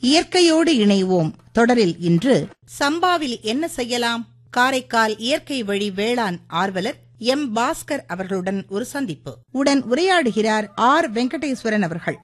இயற்கையோடு இணைவோம் தொடரில் இன்று சம்பாவில் என்ன செய்யலாம் காரைக்கால் இயற்கை வழி வேளாண் ஆர்வலர் எம் பாஸ்கர் அவர்களுடன் ஒரு சந்திப்பு உடன் உரையாடுகிறார் ஆர் வெங்கடேஸ்வரன் அவர்கள்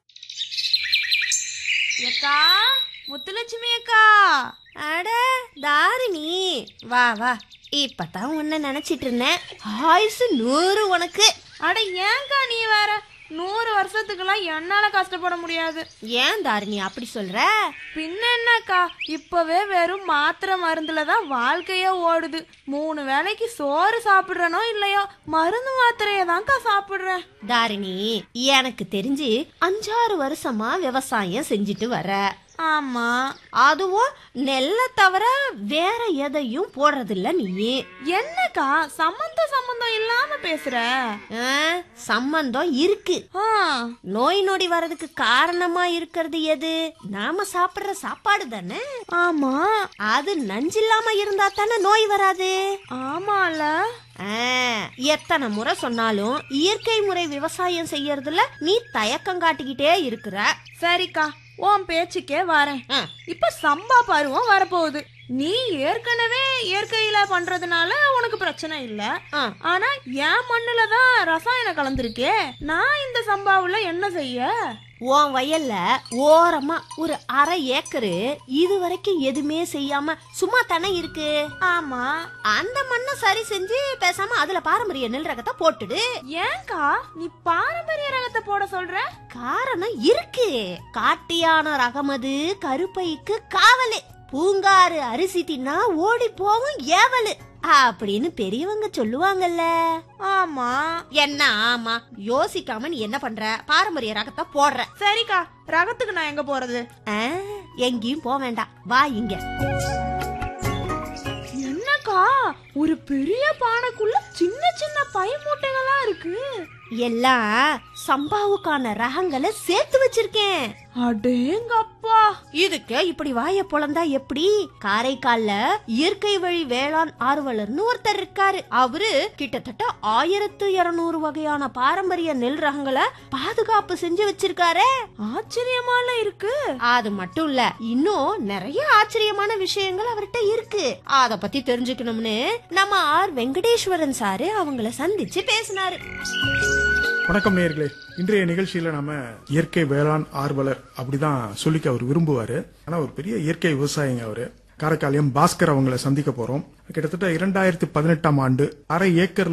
அக்கா முத்துலட்சுமி அக்கா அட தாரிணி வா வா இப்பதான் உன்னை நினைச்சிட்டு இருந்தேன் ஆயுசு நூறு உனக்கு அட ஏன்க்கா நீ வேற நூறு வருஷத்துக்குலாம் என்னால கஷ்டப்பட முடியாது ஏன் தாரிணி அப்படி சொல்ற பின்ன என்னக்கா இப்பவே வெறும் மாத்திரை மருந்துல தான் வாழ்க்கையே ஓடுது மூணு வேளைக்கு சோறு சாப்பிடுறனோ இல்லையோ மருந்து மாத்திரையை தான்க்கா சாப்பிடுறேன் தாரிணி எனக்கு தெரிஞ்சு அஞ்சாறு வருஷமா விவசாயம் செஞ்சுட்டு வர ஆமா அதுவும் நெல்லை தவிர வேற எதையும் போடுறதில்ல நீ என்னக்கா சம்மந்தம் சம்மந்தம் இல்லாம பேசுற ஆ, சம்பந்தம் இருக்கு ஆ, நோய் நொடி வர்றதுக்கு காரணமா இருக்கிறது எது நாம சாப்பிடுற சாப்பாடு தானே ஆமா அது நஞ்சில்லாம இருந்தா தானே நோய் வராது ஆமால ஆ, எத்தனை முறை சொன்னாலும் இயற்கை முறை விவசாயம் செய்யறதுல நீ தயக்கம் காட்டிக்கிட்டே இருக்கிற சரிக்கா உன் பேச்சுக்கே வரேன் ஆ, இப்ப சம்பா பருவம் வரப்போகுது நீ ஏற்கனவே இயற்கையில பண்றதுனால உனக்கு பிரச்சனை இல்ல ஆ. ஆனா என் மண்ணுல தான் ரசாயனம் கலந்துருக்கே நான் இந்த சம்பாவுல என்ன செய்ய உன் வயல்ல ஓரமா ஒரு அரை ஏக்கரு இது வரைக்கும் எதுவுமே செய்யாம சும்மா தானே இருக்கு ஆமா அந்த மண்ணை சரி செஞ்சு பேசாம அதுல பாரம்பரிய நெல் ரகத்தை போட்டுடு ஏன்க்கா நீ பாரம்பரிய ரகத்தை போட சொல்ற காரணம் இருக்கு காட்டியான ரகமது கருப்பைக்கு காவலு பூங்காறு அரிசி தின்னா ஓடி போகும் ஏவலு அப்படின்னு பெரியவங்க சொல்லுவாங்கல்ல ஆமா என்ன ஆமா யோசிக்காம நீ என்ன பண்ற பாரம்பரிய ரகத்தை போடுற சரிக்கா ரகத்துக்கு நான் எங்க போறது ஆ, எங்கேயும் போக வேண்டாம் வா இங்க என்னக்கா ஒரு பெரிய பானைக்குள்ள சின்ன சின்ன பை மூட்டைகளா இருக்கு எல்லாம் சம்பாவுக்கான ரகங்களை சேர்த்து வச்சிருக்கேன் அடேங்கப்பா இதுக்கு இப்படி வாய பொழந்தா எப்படி காரைக்கால்ல இயற்கை வழி வேளாண் ஆர்வலர்னு ஒருத்தர் இருக்காரு அவரு கிட்டத்தட்ட ஆயிரத்து இருநூறு வகையான பாரம்பரிய நெல் ரகங்களை பாதுகாப்பு செஞ்சு வச்சிருக்காரே ஆச்சரியமால இருக்கு அது மட்டும் இல்ல இன்னும் நிறைய ஆச்சரியமான விஷயங்கள் அவர்கிட்ட இருக்கு அத பத்தி தெரிஞ்சுக்கணும்னு நம்ம ஆர் வெங்கடேஸ்வரன் சாரு அவங்கள சந்திச்சு பேசினாரு வணக்கம் நேயர்களே இன்றைய நிகழ்ச்சியில நாம இயற்கை வேளாண் ஆர்வலர் அப்படிதான் சொல்லிக்க அவர் விரும்புவாரு ஆனா ஒரு பெரிய இயற்கை விவசாயிங்க அவரு காரைக்கால் எம் பாஸ்கர் அவங்கள சந்திக்க போறோம் கிட்டத்தட்ட இரண்டாயிரத்தி பதினெட்டாம் ஆண்டு அரை ஏக்கர்ல